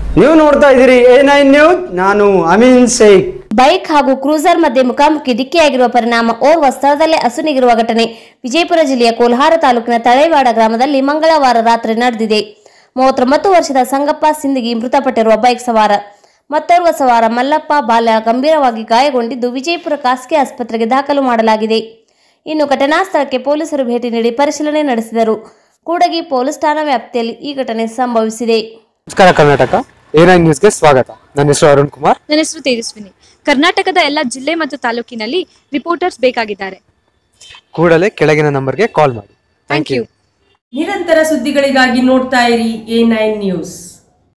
ನೀವು ನೋಡ್ತಾ ಇದ್ದೀರಿ ಎ ನೈನ್ ನ್ಯೂಸ್ ನಾನು ಅಮೀನ್ ಶೇಖ್ ಬೈಕ್ ಹಾಗೂ ಕ್ರೂಸರ್ ಮಧ್ಯೆ ಮುಖಾಮುಖಿ ಡಿಕ್ಕಿಯಾಗಿರುವ ಪರಿಣಾಮ ಓರ್ವ ಸ್ಥಳದಲ್ಲೇ ಅಸುನೀಗಿರುವ ಘಟನೆ ವಿಜಯಪುರ ಜಿಲ್ಲೆಯ ಕೋಲ್ಹಾರ ತಾಲೂಕಿನ ತಳೇವಾಡ ಗ್ರಾಮದಲ್ಲಿ ಮಂಗಳವಾರ ರಾತ್ರಿ ನಡೆದಿದೆ ಮೂವತ್ತೊಂಬತ್ತು ವರ್ಷದ ಸಂಗಪ್ಪ ಸಿಂದಗಿ ಮೃತಪಟ್ಟಿರುವ ಬೈಕ್ ಸವಾರ ಮತ್ತೋರ್ವ ಸವಾರ ಮಲ್ಲಪ್ಪ ಬಾಲ ಗಂಭೀರವಾಗಿ ಗಾಯಗೊಂಡಿದ್ದು ವಿಜಯಪುರ ಖಾಸಗಿ ಆಸ್ಪತ್ರೆಗೆ ದಾಖಲು ಮಾಡಲಾಗಿದೆ ಇನ್ನು ಘಟನಾ ಸ್ಥಳಕ್ಕೆ ಪೊಲೀಸರು ಭೇಟಿ ನೀಡಿ ಪರಿಶೀಲನೆ ನಡೆಸಿದರು ಕೂಡಗಿ ಪೊಲೀಸ್ ಠಾಣಾ ವ್ಯಾಪ್ತಿಯಲ್ಲಿ ಈ ಘಟನೆ ಸಂಭವಿಸಿದೆ ನಮಸ್ಕಾರ ಕರ್ನಾಟಕ ಎ ನೈನ್ ನ್ಯೂಸ್ಗೆ ಸ್ವಾಗತ ನನ್ನ ಹೆಸರು ಅರುಣ್ ಕುಮಾರ್ ನನ್ನ ಹೆಸರು ತೇಜಸ್ವಿನಿ ಕರ್ನಾಟಕದ ಎಲ್ಲ ಜಿಲ್ಲೆ ಮತ್ತು ತಾಲೂಕಿನಲ್ಲಿ ರಿಪೋರ್ಟರ್ಸ್ ಬೇಕಾಗಿದ್ದಾರೆ ಕೂಡಲೇ ಕೆಳಗಿನ ನಂಬರ್ಗೆ ಕಾಲ್ ಮಾಡಿ ಥ್ಯಾಂಕ್ ಯು ನಿರಂತರ ಸುದ್ದಿಗಳಿಗಾಗಿ ನೋಡ್ತಾ ಇರಿ ಎ ನೈನ್ ನ್ಯೂಸ್